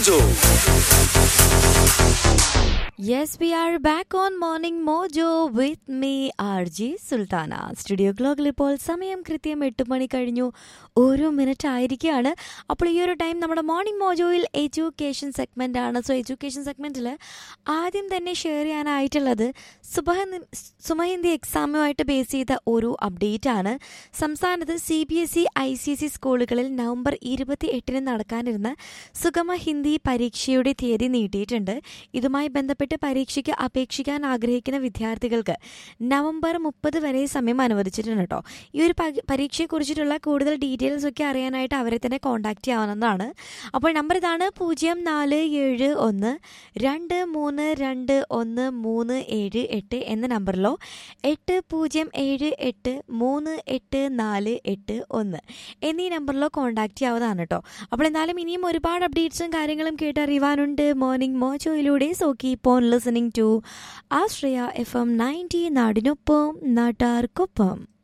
Mojo. Yes, we are back on Morning Mojo with me, RJ Sultana studio ക്ലോക്കിൽ ഇപ്പോൾ സമയം കൃത്യം എട്ട് മണി കഴിഞ്ഞു ഓരോ മിനിറ്റ് ആയിരിക്കുകയാണ് അപ്പോൾ ഈ ഒരു ടൈം നമ്മുടെ മോർണിംഗ് മോജോയിൽ എഡ്യൂക്കേഷൻ സെഗ്മെൻ്റ് ആണ് സോ എഡ്യൂക്കേഷൻ സെഗ്മെൻറ്റിൽ ആദ്യം തന്നെ ഷെയർ ചെയ്യാനായിട്ടുള്ളത് സുബഹ സുമഹിന്ദി എക്സാമുമായിട്ട് ബേസ് ചെയ്ത ഒരു അപ്ഡേറ്റ് ആണ് സംസ്ഥാനത്ത് C B S E I C S E സ്കൂളുകളിൽ നവംബർ ഇരുപത്തി എട്ടിന് നടക്കാനിരുന്ന സുഗമ ഹിന്ദി പരീക്ഷയുടെ തീയതി നീട്ടിയിട്ടുണ്ട് ഇതുമായി ബന്ധപ്പെട്ട് പരീക്ഷയ്ക്ക് അപേക്ഷിക്കാൻ ആഗ്രഹിക്കുന്ന വിദ്യാർത്ഥികൾക്ക് നവംബർ മുപ്പത് വരെ സമയം അനുവദിച്ചിട്ടുണ്ട് കേട്ടോ ഈ ഒരു പ- പരീക്ഷയെക്കുറിച്ചിട്ടുള്ള കൂടുതൽ ഡീറ്റെയിൽസ് ഒക്കെ അറിയാനായിട്ട് അവരെ തന്നെ കോൺടാക്ട് ചെയ്യാവുന്നതാണ് അപ്പോൾ നമ്പർ ഇതാണ് പൂജ്യം നാല് ഏഴ് ഒന്ന് രണ്ട് മൂന്ന് രണ്ട് ഒന്ന് മൂന്ന് ഏഴ് എട്ട് എന്ന നമ്പറിലോ എട്ട് പൂജ്യം ഏഴ് എട്ട് മൂന്ന് എട്ട് നാല് എട്ട് ഒന്ന് എന്നീ നമ്പറിലോ കോൺടാക്ട് ചെയ്യാവുന്നതാണ് കേട്ടോ അപ്പോൾ എന്നാലും ഇനിയും ഒരുപാട് അപ്ഡേറ്റ്സും കാര്യങ്ങളും കേട്ടറിയുവാനുണ്ട് മോർണിംഗ് മോജോയിലൂടെ so keep on listening to Ashraya F M ninety നാടിനൊപ്പം നാട്ടാർക്കൊപ്പം